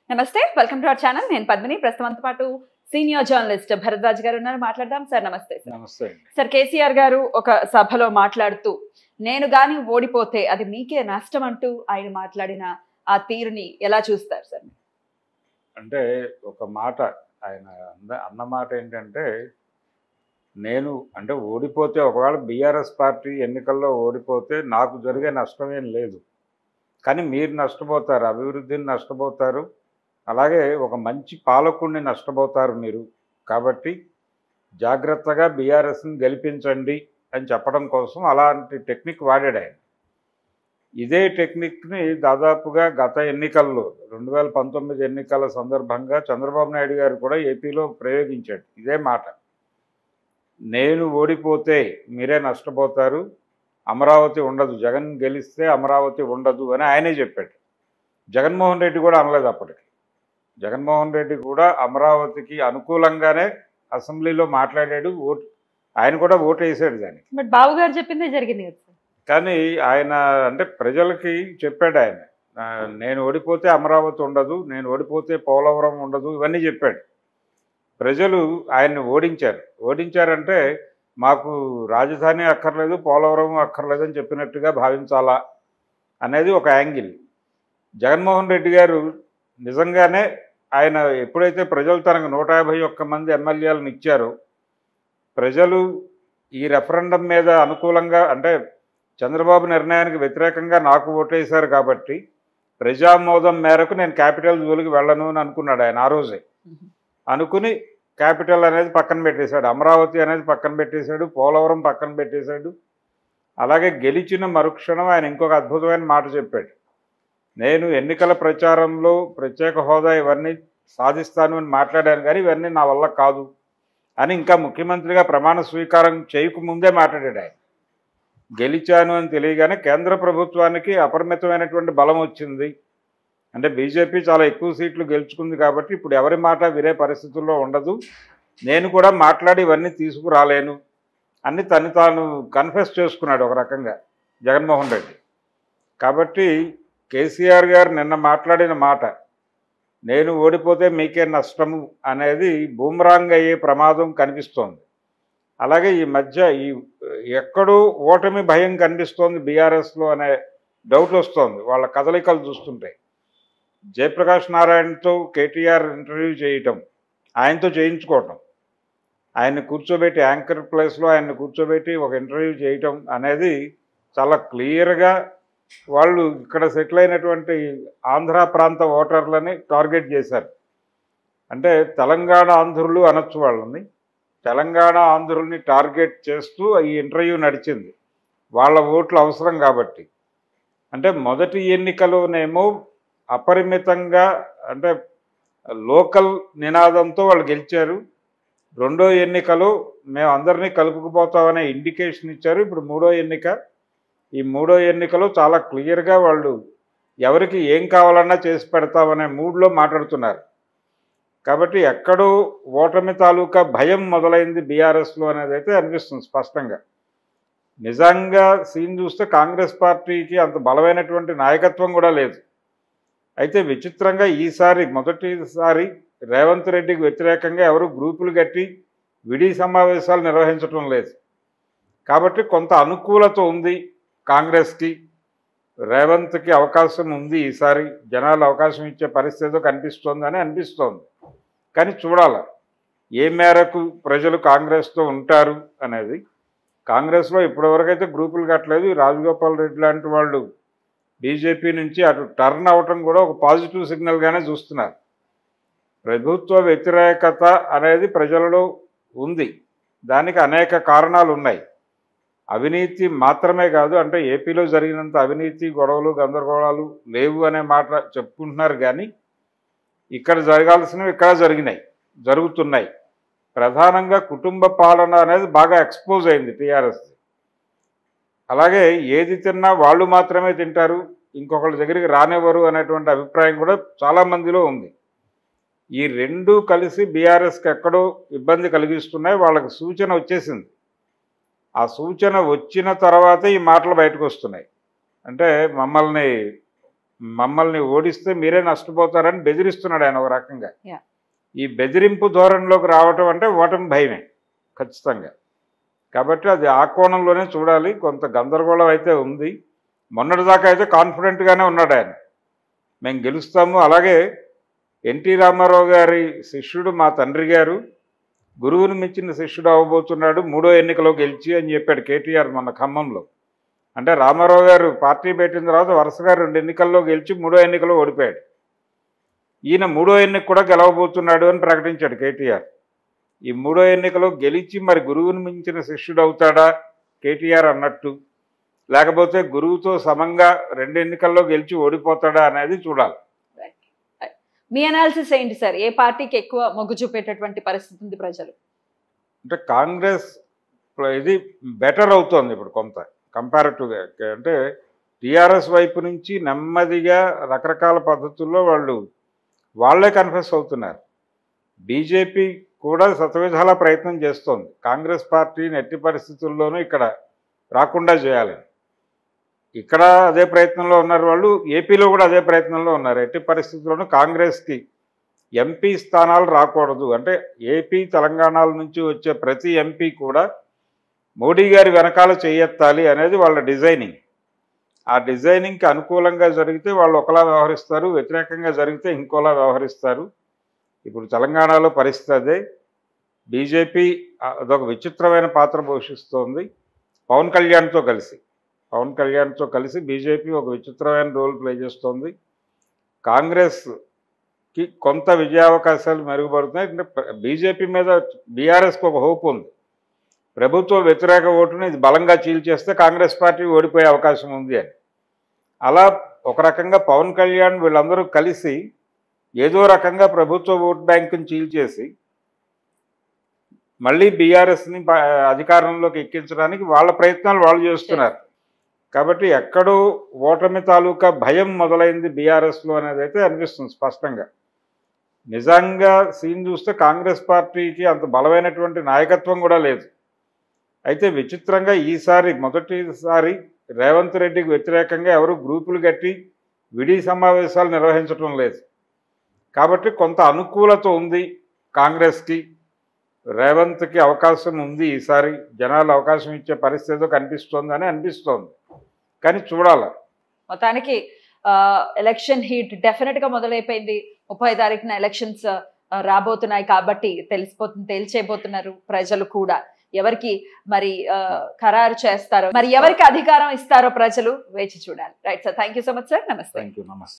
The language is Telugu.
నమస్తే వెల్కమ్ టు అవర్ ఛానల్ నేను పద్మిని ప్రస్తుతంతో పాటు సీనియర్ జర్నలిస్ట్ భరద్వాజ్ గారు ఉన్నారు మాట్లాడదాం సార్ నమస్తే సార్ నమస్తే అండి సార్ కేసీఆర్ గారు ఒక సభలో మాట్లాడుతూ నేను గాని ఓడిపోతే అది మీకే నష్టం అంటూ ఆయన మాట్లాడిన ఆ తీరుని ఎలా చూస్తారు సార్ అంటే ఒక మాట ఆయన అంద అన్న మాట ఏంటంటే నేను అంటే ఓడిపోతే ఒకవేళ బీఆర్ఎస్ పార్టీ ఎన్నికల్లో ఓడిపోతే నాకు జరిగే నష్టమేం లేదు కానీ మీరు నష్టపోతారు అభివృద్ధిని నష్టపోతారు అలాగే ఒక మంచి పాలకుడిని నష్టపోతారు మీరు కాబట్టి జాగ్రత్తగా బీఆర్ఎస్ని గెలిపించండి అని చెప్పడం కోసం అలాంటి టెక్నిక్ వాడాడు ఆయన ఇదే టెక్నిక్ని దాదాపుగా గత ఎన్నికల్లో రెండు వేల పంతొమ్మిది ఎన్నికల సందర్భంగా చంద్రబాబు నాయుడు గారు కూడా ఏపీలో ప్రయోగించాడు ఇదే మాట నేను ఓడిపోతే మీరే నష్టపోతారు అమరావతి ఉండదు జగన్ గెలిస్తే అమరావతి ఉండదు అని ఆయనే చెప్పాడు జగన్మోహన్ రెడ్డి కూడా అనలేదు అప్పటికి జగన్మోహన్ రెడ్డి కూడా అమరావతికి అనుకూలంగానే అసెంబ్లీలో మాట్లాడాడు ఓటు ఆయన కూడా ఓటు వేసాడు దానికి బట్ బాబు గారు చెప్పిందే జరిగింది కదా సార్ కానీ ఆయన అంటే ప్రజలకి చెప్పాడు ఆయన ఆ, నేను ఓడిపోతే అమరావతి ఉండదు నేను ఓడిపోతే పోలవరం ఉండదు ఇవన్నీ చెప్పాడు ప్రజలు ఆయన్ని ఓడించారు ఓడించారంటే మాకు రాజధాని అక్కర్లేదు పోలవరం అక్కర్లేదు అని చెప్పినట్టుగా భావించాలా అనేది ఒక యాంగిల్ జగన్మోహన్ రెడ్డి గారు నిజంగానే ఆయన ఎప్పుడైతే ప్రజలు తనకు నూట యాభై ఒక్క మంది ఎమ్మెల్యేలను ఇచ్చారో ప్రజలు ఈ రెఫరెండం మీద అనుకూలంగా అంటే చంద్రబాబు నిర్ణయానికి వ్యతిరేకంగా నాకు ఓటేశారు కాబట్టి ప్రజామోదం మేరకు నేను క్యాపిటల్ జోలికి వెళ్ళను అని అనుకున్నాడు ఆయన ఆ రోజే అనుకుని క్యాపిటల్ అనేది పక్కన పెట్టేశాడు అమరావతి అనేది పక్కన పెట్టేశాడు పోలవరం పక్కన పెట్టేశాడు అలాగే గెలిచిన మరుక్షణం ఆయన ఇంకొక అద్భుతమైన మాట చెప్పాడు నేను ఎన్నికల ప్రచారంలో ప్రత్యేక హోదా ఇవన్నీ సాధిస్తాను అని మాట్లాడాను కానీ ఇవన్నీ నా వల్ల కాదు అని ఇంకా ముఖ్యమంత్రిగా ప్రమాణ స్వీకారం చేయకముందే మాట్లాడాడు ఆయన గెలిచాను అని తెలియగానే కేంద్ర ప్రభుత్వానికి అపరిమితమైనటువంటి బలం వచ్చింది అంటే బీజేపీ చాలా ఎక్కువ సీట్లు గెలుచుకుంది కాబట్టి ఇప్పుడు ఎవరి మాట వినే పరిస్థితుల్లో ఉండదు నేను కూడా మాట్లాడి ఇవన్నీ తీసుకురాలేను అని తను తాను కన్ఫెస్ చేసుకున్నాడు ఒక రకంగా జగన్మోహన్ రెడ్డి కాబట్టి కేసీఆర్ గారు నిన్న మాట్లాడిన మాట నేను ఓడిపోతే మీకే నష్టము అనేది బూమరాంగ్ అయ్యే ప్రమాదం కనిపిస్తోంది అలాగే ఈ మధ్య ఈ ఎక్కడో ఓటమి భయం కనిపిస్తోంది బీఆర్ఎస్లో అనే డౌట్ వస్తోంది వాళ్ళ కదలికలు చూస్తుంటే జయప్రకాష్ నారాయణతో కేటీఆర్ ఇంటర్వ్యూ చేయటం ఆయనతో చేయించుకోవటం ఆయన్ని కూర్చోబెట్టి యాంకర్ ప్లేస్లో ఆయన్ని కూర్చోబెట్టి ఒక ఇంటర్వ్యూ చేయటం అనేది చాలా క్లియర్గా వాళ్ళు ఇక్కడ సెటిల్ అయినటువంటి ఆంధ్ర ప్రాంత ఓటర్లని టార్గెట్ చేశారు అంటే తెలంగాణ ఆంధ్రులు అనొచ్చు వాళ్ళని తెలంగాణ ఆంధ్రుల్ని టార్గెట్ చేస్తూ ఈ ఇంటర్వ్యూ నడిచింది వాళ్ళ ఓట్లు అవసరం కాబట్టి అంటే మొదటి ఎన్నికలోనేమో అపరిమితంగా అంటే లోకల్ నినాదంతో వాళ్ళు గెలిచారు రెండో ఎన్నికలో మేము అందరినీ కలుపుకుపోతామనే ఇండికేషన్ ఇచ్చారు ఇప్పుడు మూడో ఎన్నిక ఈ మూడో ఎన్నికలో చాలా క్లియర్గా వాళ్ళు ఎవరికి ఏం కావాలన్నా చేసి పెడతామనే మూడ్లో మాట్లాడుతున్నారు కాబట్టి ఎక్కడో ఓటమి తాలూకా భయం మొదలైంది బీఆర్ఎస్లో అనేది అయితే అనిపిస్తుంది స్పష్టంగా నిజంగా సీన్ చూస్తే కాంగ్రెస్ పార్టీకి అంత బలమైనటువంటి నాయకత్వం కూడా లేదు అయితే విచిత్రంగా ఈసారి మొదటిసారి రేవంత్ రెడ్డికి వ్యతిరేకంగా ఎవరు గ్రూపులు కట్టి విడి సమావేశాలు నిర్వహించడం లేదు కాబట్టి కొంత అనుకూలత ఉంది కాంగ్రెస్కి రేవంత్కి అవకాశం ఉంది ఈసారి జనాలు అవకాశం ఇచ్చే పరిస్థితి కనిపిస్తోందని అనిపిస్తోంది కానీ చూడాలి ఏ మేరకు ప్రజలు కాంగ్రెస్తో ఉంటారు అనేది కాంగ్రెస్లో ఇప్పటివరకైతే గ్రూపులు కట్టలేదు ఈ రాజగోపాల్ రెడ్డి లాంటి వాళ్ళు బీజేపీ నుంచి అటు టర్న్ అవటం కూడా ఒక పాజిటివ్ సిగ్నల్గానే చూస్తున్నారు ప్రభుత్వ వ్యతిరేకత అనేది ప్రజలలో ఉంది దానికి అనేక కారణాలు ఉన్నాయి అవినీతి మాత్రమే కాదు అంటే ఏపీలో జరిగినంత అవినీతి గొడవలు గందరగోళాలు లేవు అనే మాట చెప్పుకుంటున్నారు కానీ ఇక్కడ జరగాల్సినవి ఇక్కడ జరిగినాయి జరుగుతున్నాయి ప్రధానంగా కుటుంబ పాలన అనేది బాగా ఎక్స్పోజ్ అయింది టీఆర్ఎస్ అలాగే ఏది తిన్నా వాళ్ళు మాత్రమే తింటారు ఇంకొకళ్ళ దగ్గరికి రానివ్వరు అనేటువంటి అభిప్రాయం కూడా చాలా మందిలో ఉంది ఈ రెండు కలిసి బీఆర్ఎస్కి ఎక్కడో ఇబ్బంది కలిగిస్తున్నాయి వాళ్ళకి సూచన వచ్చేసింది ఆ సూచన వచ్చిన తర్వాతే ఈ మాటలు బయటకు వస్తున్నాయి అంటే మమ్మల్ని మమ్మల్ని ఓడిస్తే మీరే నష్టపోతారని బెదిరిస్తున్నాడు ఆయన ఒక రకంగా Yeah. ఈ బెదిరింపు ధోరణిలోకి రావటం అంటే ఓటమి భయమే ఖచ్చితంగా కాబట్టి అది ఆ కోణంలోనే చూడాలి కొంత గందరగోళం అయితే ఉంది మొన్నటిదాకా అయితే కాన్ఫిడెంట్గానే ఉన్నాడు ఆయన మేము గెలుస్తాము అలాగే ఎన్టీ రామారావు గారి శిష్యుడు మా తండ్రి గారు గురువుని మించిన శిష్యుడు అవ్వబోతున్నాడు మూడో ఎన్నికలో గెలిచి అని చెప్పాడు కేటీఆర్ మన ఖమ్మంలో అంటే రామారావు గారు పార్టీ పెట్టిన తర్వాత వరుసగా రెండు ఎన్నికల్లో గెలిచి మూడో ఎన్నికలో ఓడిపోయాడు ఈయన మూడో ఎన్నిక కూడా గెలవబోతున్నాడు అని ప్రకటించాడు కేటీఆర్ ఈ మూడో ఎన్నికలో గెలిచి మరి గురువుని మించిన శిష్యుడు అవుతాడా కేటీఆర్ అన్నట్టు లేకపోతే గురువుతో సమంగా రెండు ఎన్నికల్లో గెలిచి ఓడిపోతాడా అనేది చూడాలి మీ అనాలిసిస్ ఏంటి సార్ ఏ పార్టీకి ఎక్కువ మొగ్గు చూపేటటువంటి పరిస్థితి ఉంది ప్రజలు అంటే కాంగ్రెస్ ఇది బెటర్ అవుతోంది ఇప్పుడు కొంత కంపారిటివ్గా అంటే టీఆర్ఎస్ వైపు నుంచి నెమ్మదిగా రకరకాల పద్ధతుల్లో వాళ్ళు వాళ్ళే కన్ఫెస్ అవుతున్నారు బీజేపీ కూడా శతవిధాల ప్రయత్నం చేస్తోంది కాంగ్రెస్ పార్టీని ఎట్టి పరిస్థితుల్లోనూ ఇక్కడ రాకుండా చేయాలని ఇక్కడ అదే ప్రయత్నంలో ఉన్నారు వాళ్ళు ఏపీలో కూడా అదే ప్రయత్నంలో ఉన్నారు ఎట్టి పరిస్థితుల్లోనూ కాంగ్రెస్కి ఎంపీ స్థానాలు రాకూడదు అంటే ఏపీ తెలంగాణల నుంచి వచ్చే ప్రతి ఎంపీ కూడా మోడీ గారి వెనకాల చేయెత్తాలి అనేది వాళ్ళ డిజైనింగ్ ఆ డిజైనింగ్కి అనుకూలంగా జరిగితే వాళ్ళు ఒకలా వ్యవహరిస్తారు వ్యతిరేకంగా జరిగితే ఇంకోలా వ్యవహరిస్తారు ఇప్పుడు తెలంగాణలో పరిస్థితి అదే బీజేపీ అదొక విచిత్రమైన పాత్ర పోషిస్తోంది పవన్ కళ్యాణ్తో కలిసి పవన్ కళ్యాణ్తో కలిసి బీజేపీ ఒక విచిత్రమైన రోల్ ప్లే చేస్తోంది కాంగ్రెస్కి కొంత విజయావకాశాలు మెరుగుపడుతున్నాయి అంటే బీజేపీ మీద బీఆర్ఎస్కి ఒక హోప్ ఉంది ప్రభుత్వ వ్యతిరేక ఓటుని ఇది బలంగా చీల్చేస్తే కాంగ్రెస్ పార్టీ ఓడిపోయే అవకాశం ఉంది అని అలా ఒక రకంగా పవన్ కళ్యాణ్ వీళ్ళందరూ కలిసి ఏదో రకంగా ప్రభుత్వ ఓట్ బ్యాంకుని చీల్చేసి మళ్ళీ బీఆర్ఎస్ని అధికారంలోకి ఎక్కించడానికి వాళ్ళ ప్రయత్నాలు వాళ్ళు చేస్తున్నారు కాబట్టి ఎక్కడో ఓటమి తాలూకా భయం మొదలైంది బీఆర్ఎస్లో అనేది అయితే అనిపిస్తుంది స్పష్టంగా నిజంగా సీన్ చూస్తే కాంగ్రెస్ పార్టీకి అంత బలమైనటువంటి నాయకత్వం కూడా లేదు అయితే విచిత్రంగా ఈసారి మొదటిసారి రేవంత్ రెడ్డికి వ్యతిరేకంగా ఎవరు గ్రూపులు కట్టి విడి సమావేశాలు నిర్వహించడం లేదు కాబట్టి కొంత అనుకూలత ఉంది కాంగ్రెస్కి రేవంత్కి అవకాశం ఉంది ఈసారి జనాలు అవకాశం ఇచ్చే పరిస్థితి కనిపిస్తోంది అని అనిపిస్తోంది కానీ చూడాలి మొత్తానికి ఎలక్షన్ హీట్ డెఫినెట్ గా మొదలైపోయింది ముప్పై తారీఖున ఎలక్షన్స్ రాబోతున్నాయి కాబట్టి తెలిసిపోతుంది తేల్చేయబోతున్నారు ప్రజలు కూడా ఎవరికి మరి ఆ, ఖరారు చేస్తారో మరి ఎవరికి అధికారం ఇస్తారో ప్రజలు వేచి చూడాలి right sir thank you so much sir నమస్తే థ్యాంక్ యూ నమస్తే